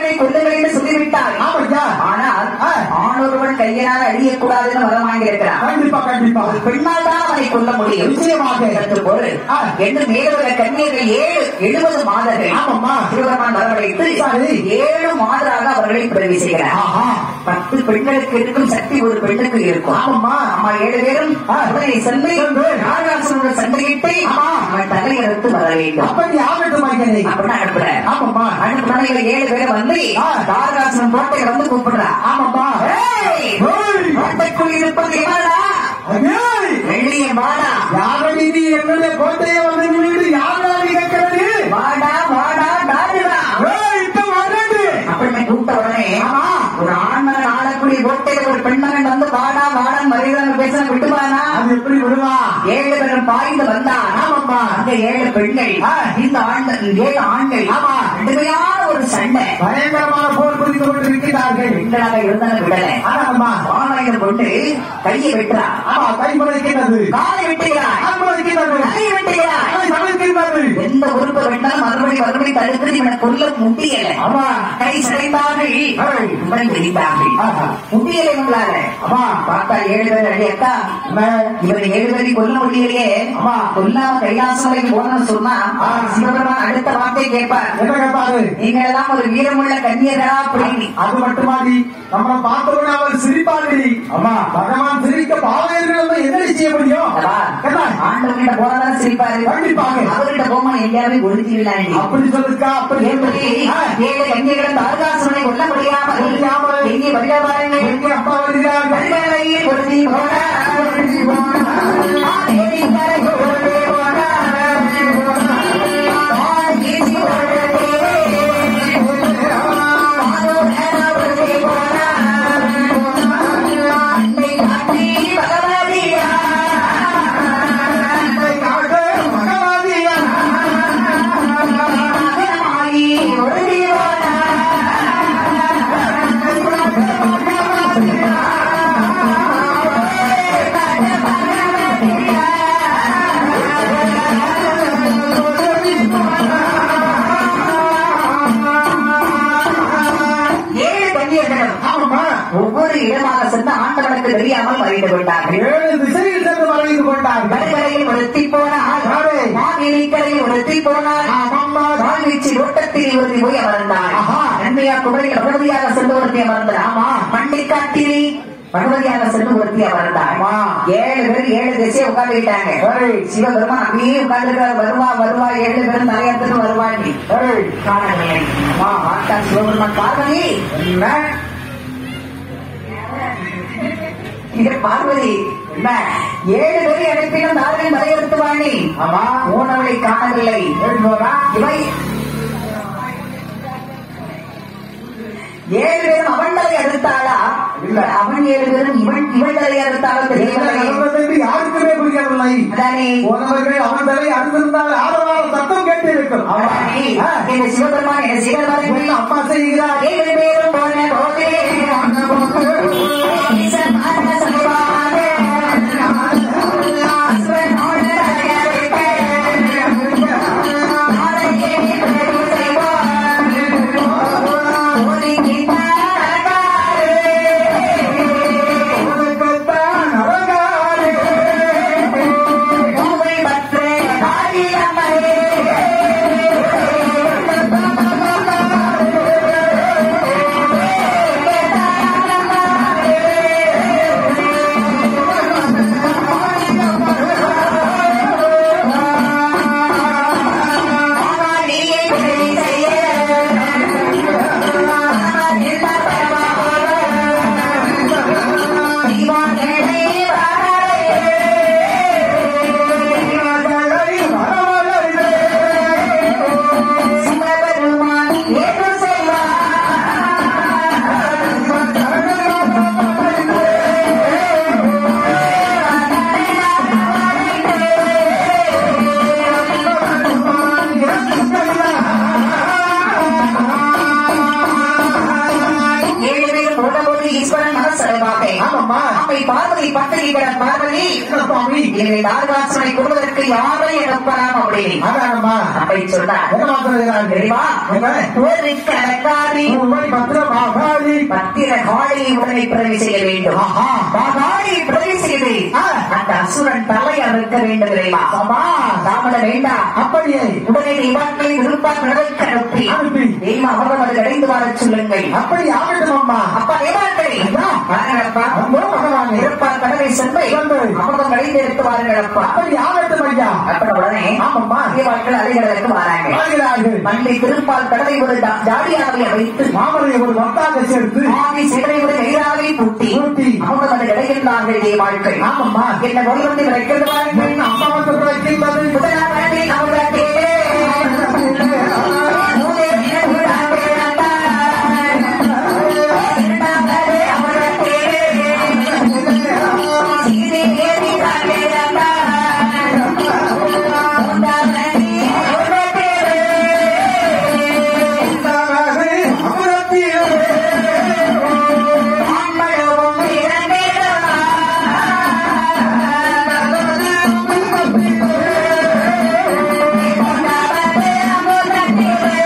தாரகாசுரனை கொல்லுங்கள் என்று சொல்லிவிட்டார் ஆமாய்யா ஆனால் ஆ. ஆணொருவன் கையினால் அழியக்கூடாதுன்னு வரம் வாங்கியிருக்கிறான் கண்டிப்பா கண்டிப்பா ஒரு பெண்ணால் தான் அவனை கொல்ல முடியும் நிச்சயமாக இதற்கு பொருள் ஆ. என்று மேலுள்ள கன்னியர்கள் ஏழு எழுபது மாதர்கள் ஆமாம்மா சிவபெருமான் வரவழைத்து சரி. ஏழு மாதராக அவர்களை பிறவி செய்கிறார் ஆஹா பத்து பெண்களுக்கு இருக்கும் சக்தி ஒரு பெண்ணுக்கு இருக்கும் ஆமாம்மா அம்மா ஏழு பேரும் ஆ. அவனை சென்று சென்று. நாகாசுரனுடன் சண்டையிட்டு ஆமா. அவன் தலையெடுத்து வர வேண்டும் அப்படி ஆகட்டும் ஐயனே அப்படின்னு அனுப்புறேன் ஆமாம்மா அனுப்புனா இவங்க ஏழு பேர் வந்து ஆ. தாரகாசுரன் கோட்டையை வந்து கூப்பிடுறா ஆமாம்மா ஏய், ஏய், கோட்டைக்குள் இருப்பது எவனடா ஐயே, வெள்ளிய வாடா யாரடி நீ என்னுடைய கோட்டையை வந்து நின்று யாரா நீ கேட்கிறது வாடா வாடா டாடுடா ஏய், இப்ப வரண்டு அப்படின்னு கூப்பிட்ட உடனே ஆமா. ஒரு ஆண்மகன் ஆளக்கூடிய கோட்டையில ஒரு பெண்மகன் வந்து வாடா வாடான்னு மரியாதை பேச விட்டுவானா அது எப்படி விடுவா ஏழு பேரும் பாய்ந்து வந்தான் ஆமாம்மா அந்த ஏழு பெண்கள் ஆ. இந்த ஆண்கள் ஏழு ஆண்கள் ஆமா. கடுமையான ஒரு சண்டை பயங்கரமான போர் புரிந்து கொண்டிருக்கிறார்கள் பெண்களாக இருந்தாலும் விடல ஆமாம்மா ஆணையம் கொண்டு கையை வெட்டுறா ஆமா கை முளைக்கின்றது காலை வெட்டுகிறாய் கால் முளைக்கின்றது தலையை வெட்டுகிறாய் கை சமைக்கின்றது எந்த உறுப்பை வெட்டாலும் மறுபடி மறுபடி தடுத்து இவனை கொல்ல முடியல ஆமா கை சிறைந்தார்கள் ஏய். உடல் விரிந்தார்கள் ஆஹா. முடியல இவங்களால அம்மா பார்த்தா ஏழு பேர் அடி அக்கா என்ன? இவன் ஏழு பேரை கொல்ல முடியலையே அம்மா. கொல்லாம கைலாசம் வரைக்கும் போகணும்னு சொன்னா ஆ. சிவபெருமான் அடுத்த வார்த்தை கேட்பார் என்ன கேட்பாரு நீங்க எல்லாம் ஒரு வீரமுள்ள கன்னியர்களா அப்படின்னு அது மட்டுமாடி நம்மளை பார்த்தவொடனே அவர் சிரிப்பாடி அம்மா பகவான் சிரிக்க பாவையர்கள் நம்ம என்ன செய்ய முடியும் அல்லவா? என்ன? ஆண்டவன்கிட்ட போறதான சிரிப்பாரு கண்டிப்பாக. அவர்கிட்ட போமா எங்கேயாவது ஒழுங்கி விழாண்டி அப்படி சொல்லுக்கா அப்படி எப்படி ஆ. ஏழு கன்னியர்களும் தாரகாசுரனை கொல்ல முடியாமல் முடியாமல் எங்கே வருக பாருங்கள் எங்கே அப்பா வருகிறார்கள் கண்களையில் பொருந்தி போனா, பொருந்தி போனா, ஆதேவி கரை பொருந்தி போனா, ஆதேவி பொருந்தி ஆதோடன பொருந்தி போனா, அன்னை காட்டி பகவதியா, மகவாதியா மகமாயி பொருந்தி போனா, ஏழு கன்னியர்களும் ஆமாம்மா ஒவ்வொரு இடமாக சென்று ஆண்டவனுக்கு தெரியாமல் மறைந்து விட்டார்கள் ஏழு திசையில் சென்று மறைந்து கொண்டார்கள் வடகரையில் ஒருத்தி போனார் யாரு? மாவேலிக்கரையில் ஒருத்தி போனார் ஆமாம்மா வாழ்வீச்சு ஓட்டத்தில் ஒருத்தி போய் அமர்ந்தார் ஆஹா. நன்மையா குமரியில் பகவதியாக சென்று ஒருத்தி அமர்ந்தார் ஆமா. மண்டைக்காட்டிலே பகவதியாக சென்று ஒருத்தி அமர்ந்தார் ஆமா. ஏழு பேர் ஏழு திசையை உட்கார்ந்துக்கிட்டாங்க சரி. சிவபெருமான் அப்படியே உட்கார்ந்துருக்கார் வருவா வருவா ஏழு பேரும் தலையத்துக்கு வருவாண்டி ஏய், காணவில்லை அம்மா பார்த்தா சிவபெருமான் பார்வதி என்ன இது பார்வதி என்ன ஏழு பேரை அழைப்பினும் தாரில் மலையெடுத்துவாணி ஆமா ஊனவளை காணவில்லை ஏழுவரா இவை ஏழு பேரும் அவன் தலை அறுத்தாளா இல்ல. அவன் ஏழு பேரும் இவன் இவன் தலை அறுத்தாளா என்ன தெரியவில்லை நடந்தது என்று யாருக்குமே புரியவில்லை அதானே போனவர்கள் அவன் தலை அறிந்திருந்தால் ஆதரவான சத்தம் கேட்டு இருக்கும் அதானே, ஆ. இந்த சிவபெருமான் என்ன செய்கிறார் என்ன அம்மா செய்கிறார் ஏழு பேரும் போன போதே சமாத சமாதே. அசுரனோடு தலையறுத்தே. ஆரையே நின்று செய்வார். ஒதுங்கிட்டாரே. உனக்குத்தான் அழகாரே. பூவை பற்றே காரியமரே. ஆவாடியை உதவி செய்ய. இந்த பரவாயில்லை. தீவானே வாராயே. மகளை மணமகளே. சிவபெருமான் ஏற்று செய்வார் ஏழு பேர் போட்டபோது ஈஸ்வரன் மனசரவாக ஆமாம்மா அம்மை பார்வதி பத்திரிகிற பார்வதி என்ன சுவாமி இதை தாரகாசுரனை கொள்வதற்கு யாரை எடுப்பலாம் அப்படின்னு அதானம்மா அப்படி சொன்னார் என்ன மாத்திரம் தெரியுமா என்ன ஒரு கணக்காரி உண்மை பத்திரம் ஆகாதி பத்திர காளியை உடனே பிரதி செய்ய வேண்டும் ஆஹா காளி பிரதி செய்து ஆ. அந்த அசுரன் தலை அறுக்க வேண்டும் தெரியுமா ஆமா தாமதம் வேண்டாம் அப்படியே உடனே இவாக்களை விருப்பா கடலுக்கு அனுப்பி அனுப்பி. தெய்வம் அவர்கள் அது அடைந்து வரச் சொல்லுங்கள் அப்படி ஆகட்டும் அம்மா அப்பா தேவாக்களே ஐயா. வாருங்களப்பா அம்மோ பகவானே. இருப்பா கடலை சென்று சென்று. அமிர்தம் அடைந்து எடுத்து வாருங்களப்பா அப்படி ஆகட்டும் ஐயா அப்பட உடனே ஆமாம்மா. தேவாக்கள் அலைகளுக்கு வராங்க வாழ்கிறார்கள் மண்ணை திருப்பால் கடலை ஒரு ஜா- ஜாடியாவை வைத்து மாமரை ஒரு வத்தாக சேர்த்து ஆதி சிவனை ஒரு நீராவை பூட்டி பூட்டி. அவங்க வந்து கிடைக்கின்றார்கள் தேவாட்கள் ஆமாம்மா என்ன நோய் வந்து கிடைக்கிறது பாருங்கள் என் அம்மா வந்து பிறக்கின்றது முதலாம் வேண்டி அவர்களுக்கு மூதேவி வீடாக வேண்டாம். இரண்டாம் வேண்டி அவர்களுக்கு சீதை வீடாக வேண்டாம். மூன்றாம் வேண்டி அவர்களுக்கு மாம்பழமும் இரண்டிடமா. மூன்றாம் வேண்டி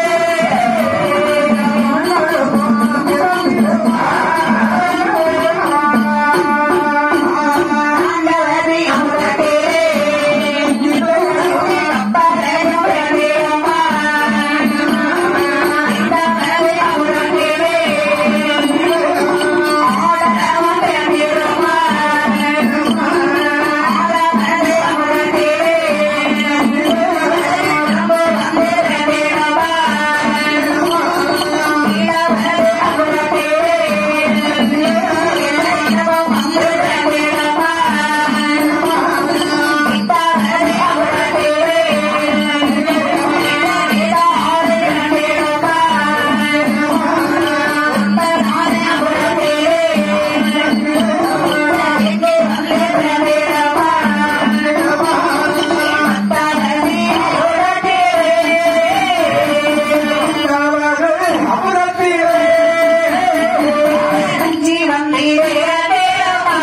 ஆண்டவரை அவர்களுக்கு அப்பறையும் வேண்டியமா. ஆண்டவரை அவர்களுக்கு ஆடவும் வேண்டியமா. ஆடவரை அவர்களுக்கு அம்பு வந்து வேண்டியமா. ஈடவரை அவர்களுக்கு இலக்கியமும் வந்து வேண்டியமா. இப்பாவரை அவர்களுக்கு இடாது வேண்டியமா. உப்பனாது அவர்களுக்கு எங்கே வந்து வேண்டியமா. அத்தாவரை அவர்களுக்கு அஞ்சி வந்து வேண்டியமா.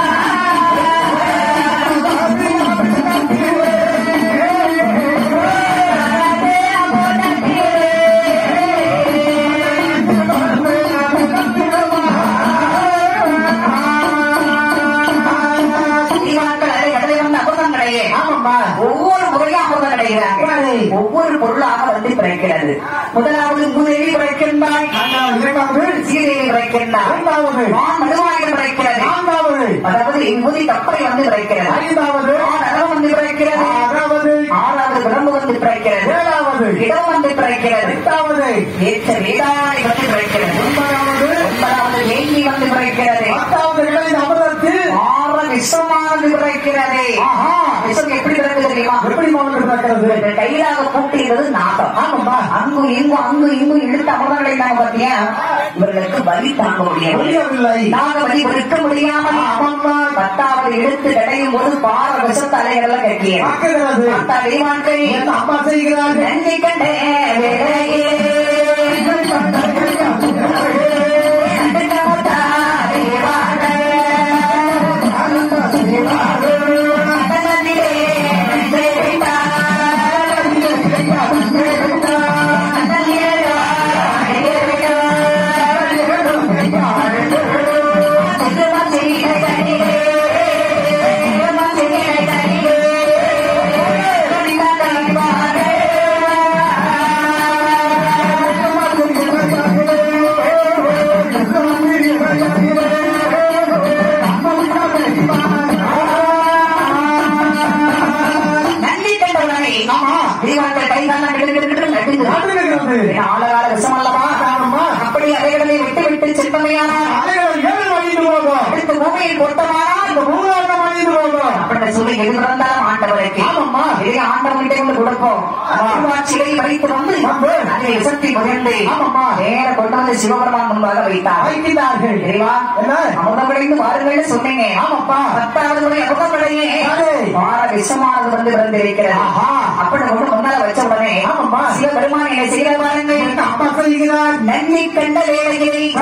தீவாக்களை கடலை வந்து அபுதம் கிடையே ஆமாம்மா ஒவ்வொரு முறையும் அமிர்தம் கிடைக்கிறாங்க சரி. ஒவ்வொரு பொருளாக வந்து பிறக்கிறது முதலாவது மூதேவி பிறக்கின்றாய் இரண்டாவது சீதேவி பிறக்கின்றாய் இரண்டாவது நான் மதுவாயுதம் பிறக்கிறது நான்காவது அதாவது இம்முதி கப்பலை வந்து பிறக்கிறது ஐந்தாவது நான் அளவு வந்து பிறக்கிறது ஆறாவது ஆறாவது விளம்பு வந்து பிறக்கிறது ஏழாவது இடம் வந்து பிறக்கிறது எட்டாவது ஏற்ற வேதாளை வந்து பிறக்கிறது ஒன்பதாவது ஒன்பதாவது வேங்கி வந்து பிறக்கிறது பத்தாவது இடையில அமர்தத்தில் ஆற விஷமானது பிறக்கிறது ஆஹா விஷம் எப்படி பிறகு தெரியுமா எப்படி மாவட்டம் நடக்கிறது இந்த கையிலாக பூட்டியது நாகம் ஆமாம்மா அங்கும் இங்கும் அங்கும் இங்கும் இழுத்து அமர்தங்களை நாங்க பாத்தியா இவர்களுக்கு வலி தாங்க முடியாது முடியவில்லை நாங்க வலி விற்க முடியாமல் ஆமாம்மா பத்தாவது எடுத்து கிடையும் போது பார விஷத்த அலைகள்லாம் கட்டியது பார்க்கிறது பத்தா தெய்வான்கள் என்ன அம்மா செய்கிறார்கள் நன்றி கண்டே வேலையே நன்றி கண்டவனே ஆமா தெய்வான்கள் கைகாலம் கிடு கிடு கிடு நடுங்குது. நாட்டுகிறது ஆழகால விஷம் அல்லவா ஆமாம்மா அப்படி அவைகளை விட்டு விட்டு செல்பமையானால் அலைகள் ஏழு மணிந்து போகும் அடுத்த பூமியில் பொருத்தமானால் இந்த மூணாவது மணிந்து போகும் அப்படி சொல்லி எது பிறந்தாலும் ஆண்டவருக்கு ஆமாம்மா இதே ஆண்டவன்கிட்ட கொண்டு கொடுப்போம் திருவாட்சியை வைத்து வந்து வந்து. அதை விசத்தி முயன்று ஆமாம்மா. நேர கொண்டு வந்து சிவபெருமான் முன்பாக வைத்தார் வைக்கிறார்கள் தெரியவா என்ன அமுதம் கிடைந்து வாருங்கள்னு சொன்னீங்க ஆமாப்பா பத்தாவது முறை அமுதம் கிடையே சரி. வார விஷமானது வந்து பிறந்திருக்கிறது ஆஹா. அப்படி கொண்டு முன்னால வச்ச உடனே ஆமாம்மா. சிவபெருமான் என்ன செய்கிற பாருங்கள் என்ன அம்மா செய்கிறார் நன்னி கண்ட வேலையை சரி.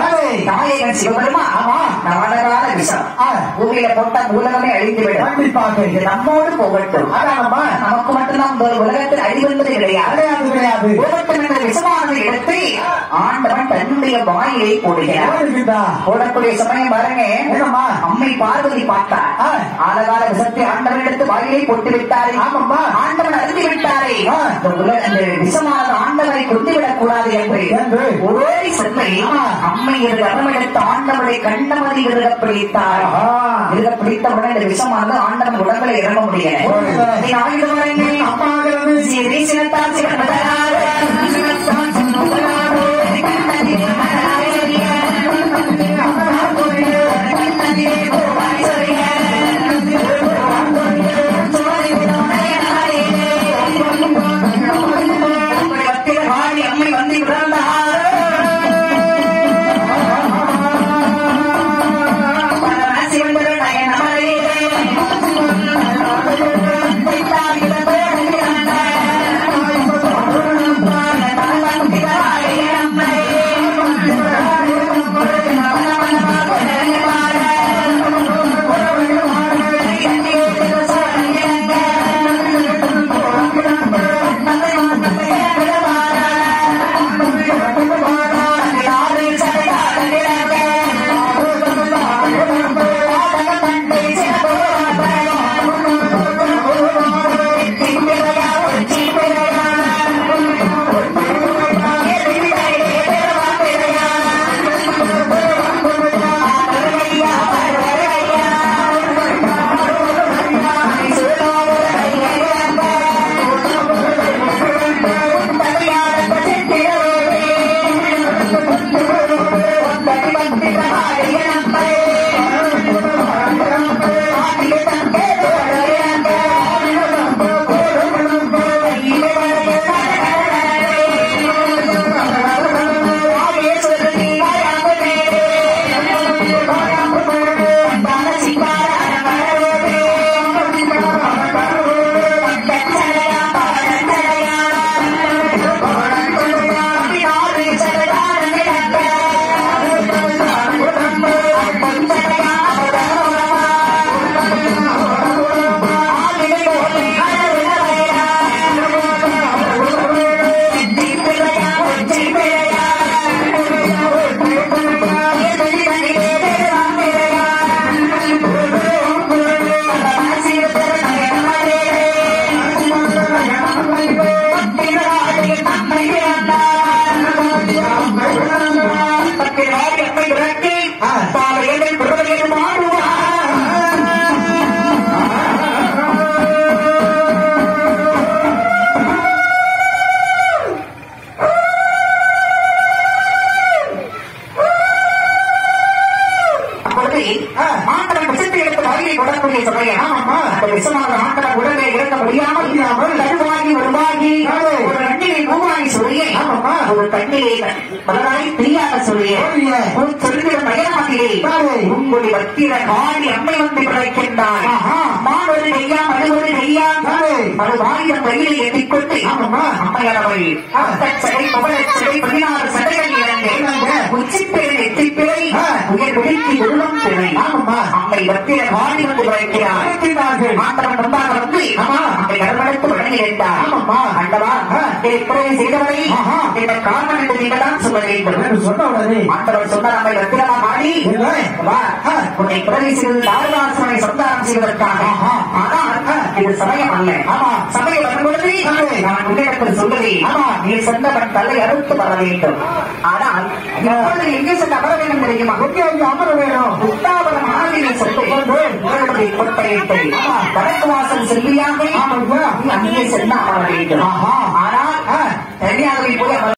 நாயகன் சிவபெருமா ஆமா. நவனகால விஷம் ஆ. பூமியில போட்ட மூலகமே அழிந்து விடும் கண்டிப்பாக இது நம்மோடு போகட்டும் அதானம்மா நமக்கு மட்டும்தான் இந்த உலகத்தில் அழிவென்பது கிடையாது கிடையாது கிடையாது போகட்டும் என்ற விஷமானது எடுத்து ஆண்டவன் தன்னுடைய வாயை போடுகிறார் இருக்குதா போடக்கூடிய சமயம் பாருங்க என்னம்மா அம்மை பார்வதி பார்த்தார் ஆ. ஆலகால விஷத்தை ஆண்டவன் எடுத்து வாயிலை போட்டு விட்டாரே ஆமாம்மா. ஆண்டவன் அறிந்து விட்டாரே ஆ. இந்த உலக அந்த விஷமானது ஆண்டவனை கொண்டுவிடக் கூடாது என்று என்று? ஓடி சென்று ஆ. அம்மை இரு கரம் எடுத்து ஆண்டவனை கண்டமதி இருக பிடித்தார் ஆ. இருக பிடித்தவுடன் இந்த விஷமானது ஆண்டவன் உடம்புல இறங்க முடியல ஓடுங்க. இதை ஆயுத வரங்கள் அம்மாங்கிறது சிறி சினத்தால் சிறந்ததால் சினத்தால் சிறந்ததால் கண்ணதிலே மலராயறிய கண்ணதிலே கோவாய் சொரிய அம்மை வந்து பிறந்தார் சிவந்தர் நயனமலையிலே அப்பொழுது ஆ. ஆண்டவன் விஷத்தை எடுத்து வாயிலை கொடக்கூடிய சமயம் ஆமாம்மா. அந்த விஷமானது ஆண்டவன் உடனே இறக்க முடியாமல் முடியாமல் கருவாகி உருவாகி ஆமா. ஒரு கண்ணிலே மூவாகி சொல்லியே ஆமாம்மா. ஒரு கண்ணிலே பலராய் பிரியாக சொல்லியே சொல்லியே. ஒரு சொல்லிய பயணமாகிறே சரி. உங்களுடைய பக்திர காணி அம்மை வந்து பிழைக்கின்றார் ஆஹா. மாணவரு நெய்யா மனுவரு நெய்யா சரி. அது வாயிலம் கையிலே எட்டிக்கொண்டு ஆமாம்மா. அம்மையானவள் ஆ. சடை பவளச்சடை பதினாறு சடைகள் இறங்க இறங்க. உச்சிப்பேரை எட்டிப்பேரை ஆ. உயர் விழிக்கு உள்ளம் பிழை ஆமாம்மா. அம்மை பக்திர காணி வந்து பிழைக்கிறார் அழைக்கிறார்கள். ஆண்டவன் முன்பாக வந்து ஆமா. அம்மை கடமடைத்து வழங்கி வைத்தார் ஆமாம்மா. ஆண்டவா ஆ. இதை பிறகு செய்தவரை ஆஹா. இந்த காரணம் என்று நீங்கள் தான் சொல்ல வேண்டும் என்று சொன்ன உடனே ஆண்டவர் சொன்னார் நம்மை பத்திரமா மாடி இல்லை. வா ஆ. உன்னை பிறவி செய்து தாரதாசனை சந்தானம் செய்வதற்காக ஆஹா. ஆனால் ஆ. இது சமயம் அல்ல ஆமா. சமயம் வரும்பொழுது சரி. நான் உன்னிடத்தில் சொல்லுவேன் ஆமா. நீ சொந்தவன் தலை அறுத்து வர வேண்டும் ஆனால் இப்பொழுது எங்கே சென்று அமர வேண்டும் தெரியுமா எங்கே இங்கே அமர வேணும் உத்தாவரம் ஆதியில் சொல்லி உங்களுடைய கொட்டையிட்டு ஆமா. வடக்கு வாசல் செல்வியாக ஆமாங்க. நீ அங்கே சென்று அமர வேண்டும் ஆஹா. ஆனால் ஆ. தனியாகவே போய் அமர